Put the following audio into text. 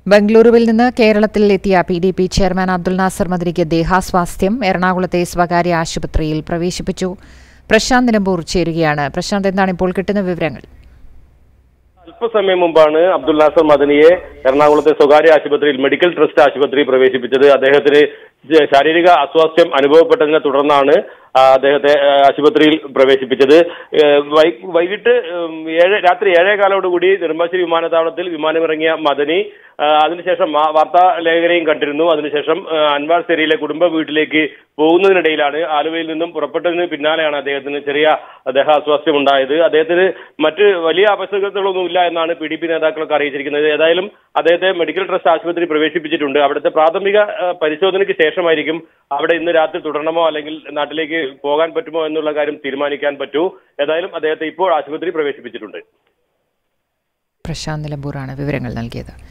ബംഗളൂരുവിൽ നിന്ന് കേരളത്തിൽ എത്തിയ P D P chairman Abdul Nasser മദരിക്ക് ദേഹാസ്വാസ്ഥ്യം എറണാകുളത്തെ സ്വകാര്യ ആശുപത്രിയിൽ പ്രവേശിപ്പിച്ചു പ്രശാന്ത് നിലമ്പൂർ ചേരുകയാണ് പ്രശാന്ത് എന്താണ് ഇപ്പോൾ കിട്ടുന്ന വിവരങ്ങൾ അല്പസമയം മുമ്പാണ് അബ്ദുൽ നാസർ മദനിയെ എറണാകുളത്തെ സ്വകാര്യ ആശുപത്രിയിൽ മെഡിക്കൽ ട്രസ്റ്റ് ആശുപത്രി പ്രവേശിപ്പിച്ചത് അദ്ദേഹത്തിന് ശാരീരിക അസ്വാസ്ഥ്യം അനുഭവപ്പെട്ടതിനെ തുടർന്നാണ് ആ, അദ്ദേഹത്തെ ആ, ആശുപത്രിയിൽ പ്രവേശിപ്പിച്ചത് ഏ, വൈ- വൈകിട്ട് ഉം, ഏഴ് രാത്രി ഏഴേകാലോടുകൂടി നെടുമ്പാശ്ശേരി വിമാനത്താവളത്തിൽ വിമാനമിറങ്ങിയ മദനി ആ, അതിനുശേഷം വാ- വാർത്താ ലേഖകരെയും കണ്ടിരുന്നു അതിനുശേഷം ആ, അൻവാർ സെരിയിലെ കുടുംബ വീട്ടിലേക്ക് പോകുന്നതിനിടയിലാണ് ആലുവയിൽ നിന്നും പുറപ്പെട്ടതിന് പിന്നാലെയാണ് അദ്ദേഹത്തിന് ചെറിയ ദേഹാസ്വാസ്ഥ്യം ഉണ്ടായത് അദ്ദേഹത്തിന് മറ്റ് വലിയ അപകടങ്ങളൊന്നും ഇല്ല എന്നാണ് പി ഡി പി നേതാക്കളൊക്കെ അറിയിച്ചിരിക്കുന്നത് ഏതായാലും അദ്ദേഹത്തെ മെഡിക്കൽ ട്രസ്റ്റ് ആശുപത്രി പ്രവേശിപ്പിച്ചിട്ടുണ്ട് അവിടുത്തെ പ്രാഥമിക ആ, പരിശോധനയ്ക്ക് ശേഷമായിരിക്കും അവിടെ ഇന്ന് രാത്രി തുടരണമോ അല്ലെങ്കിൽ നാട്ടിലേക്ക് പോകാൻ പറ്റുമോ എന്നുള്ള കാര്യം തീരുമാനിക്കാൻ പറ്റൂ ഏതായാലും അദ്ദേഹത്തെ ഇപ്പോൾ ആശുപത്രി പ്രവേശിപ്പിച്ചിട്ടുണ്ട് പ്രശാന്ത് നിലമ്പൂറാണ് വിവരങ്ങൾ നൽകിയത്